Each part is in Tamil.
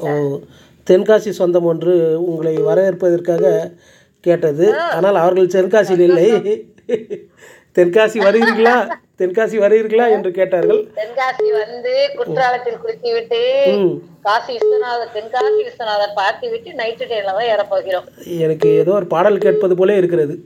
கேட்டேன் ஓ தென்காசி சொந்தம் ஒன்று உங்களை வரவேற்பதற்காக கேட்டது ஆனால் அவர்கள் தென்காசியில் இல்லை தென்காசி வருகிறீர்களா தென்காசி வருகிறீர்களா என்று கேட்டார்கள் தென்காசி வந்து குற்றாலத்தில் குளித்து விட்டு ம் காசி விஸ்வநாதர் தென்காசி விஸ்வநாதர் பார்த்து விட்டு நைட்டு ட்ரெயின்ல தான் ஏற போகிறோம் எனக்கு ஏதோ ஒரு பாடல் கேட்பது போல இருக்கிறது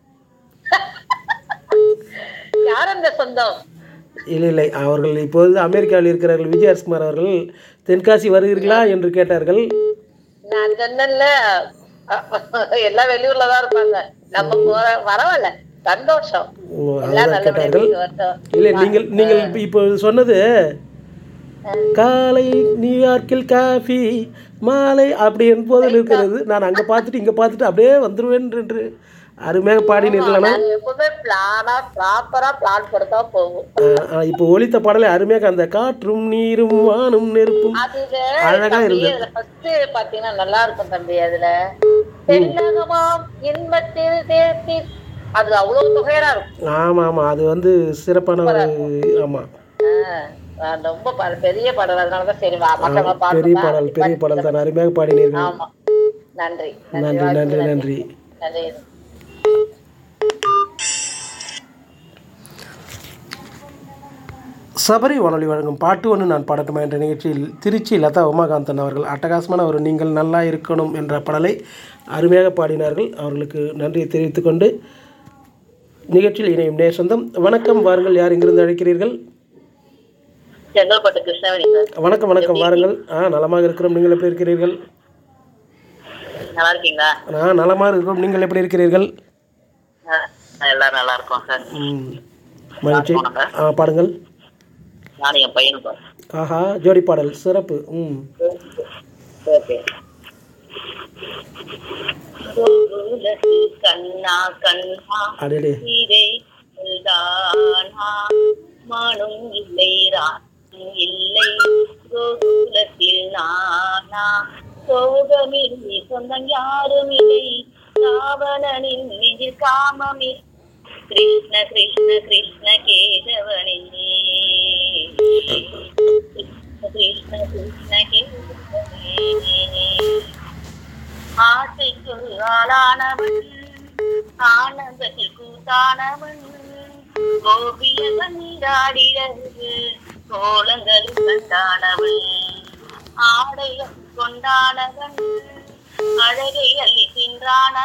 யார் அந்த சொந்தம் இல்லை இல்லை அவர்கள் இப்போது அமெரிக்காவில் இருக்கிறார்கள் விஜயகுமார் அவர்கள் தென்காசி வருகிறீர்களா என்று கேட்டார்கள் நான் சொன்னேன்ல எல்லாம் வெளியூர்ல தான் இருப்பாங்க நம்ம போற பரவாயில்ல சந்தோஷம் ஓ, எல்லாம் அதுதான் நல்லபடியா கேட்டார்கள் போயிட்டு வரட்டும். இல்லை நீங்கள் நீங்கள் இப்ப- இப்போ சொன்னது காலை நியூயார்க்கில் காஃபி மாலை அப்படி என்பதில் இருக்கிறது நான் அங்கே பார்த்துட்டு இங்கே பார்த்துட்டு அப்படியே வந்துடுவேன் என்று அருமையாக பாடினீர்கள் ஆனால் நான் எப்பவுமே பிளானா ப்ராப்பரா பிளான் கொடுத்தா போகும் இப்போ ஒலித்த பாடலை அருமையாக அந்த காற்றும் நீரும் வானும் நெருப்பும் அதுல அழகா தம்பி, இருந்தது. அதுல ஃபர்ஸ்ட் பாத்தீங்கன்னா நல்லா இருக்கும் தம்பி அதுல தென்னகமாம் இன்பத்தில் தேர்த்தி அது அவ்வளவு தொகையரா இருக்கும் ஆமாம் ஆமாம் அது வந்து சிறப்பான ஒரு ஆமாம் ஆஹ், அது ரொம்ப ப- பெரிய பாடல் அதனாலதான் சரி வா, மத்தவங்க பெரிய பாடணும் பாடல் பெரிய பாடல் தான் அருமையாக பாடினீர்கள் ஆமா நன்றி நன்றி நன்றி நன்றி நன்றி சபரி வானொலி வழங்கும் பாட்டு ஒன்று நான் பாடட்டுமா என்ற நிகழ்ச்சியில் திருச்சி லதா உமாகாந்தன் அவர்கள் அட்டகாசமான ஒரு நீங்கள் நல்லா இருக்கணும் என்ற பாடலை அருமையாக பாடினார்கள் அவர்களுக்கு நன்றியை தெரிவித்துக் கொண்டு நிகழ்ச்சியில் இணையும் நேசந்தம் வணக்கம் வாருங்கள் யார் இங்கிருந்து அழைக்கிறீர்கள் செங்கல்பட்டு கிருஷ்ணவேணி சார் வணக்கம் வணக்கம் வாருங்கள் ஆ நலமாக இருக்கிறோம் நீங்கள் எப்படி இருக்கிறீர்கள் நல்லா இருக்கீங்களா நான் நலமாக இருக்கிறோம் நீங்கள் எப்படி இருக்கிறீர்கள் எல்லாரும் நல்லா இருக்கோம் சார் ம் மகிழ்ச்சி ஆ பாடுங்கள் நானும் என் பையனும் ஆஹா ஜோடி பாடல் சிறப்பு ம் ஓகே கண்ணா கண்ணா அடடே இதை தானா மனும் இல்லை ராணும் இல்லை கோகுலத்தில் நானா சோகமில்லை சொந்தம் யாரும் இல்லை ராவணனின் நெஞ்சில் காமமி கிருஷ்ண கிருஷ்ண கிருஷ்ண கேசவனே கிருஷ்ண கிருஷ்ண கேசவனே ஆசைக்கு ஆளானவன் ஆனந்தத்தில் கூத்தானவன் கோபியவன் நீராடிறது கோலங்கள் கண்டானவன் ஆடைய கொண்டானவன் அழகை அள்ளி தின்றானவன்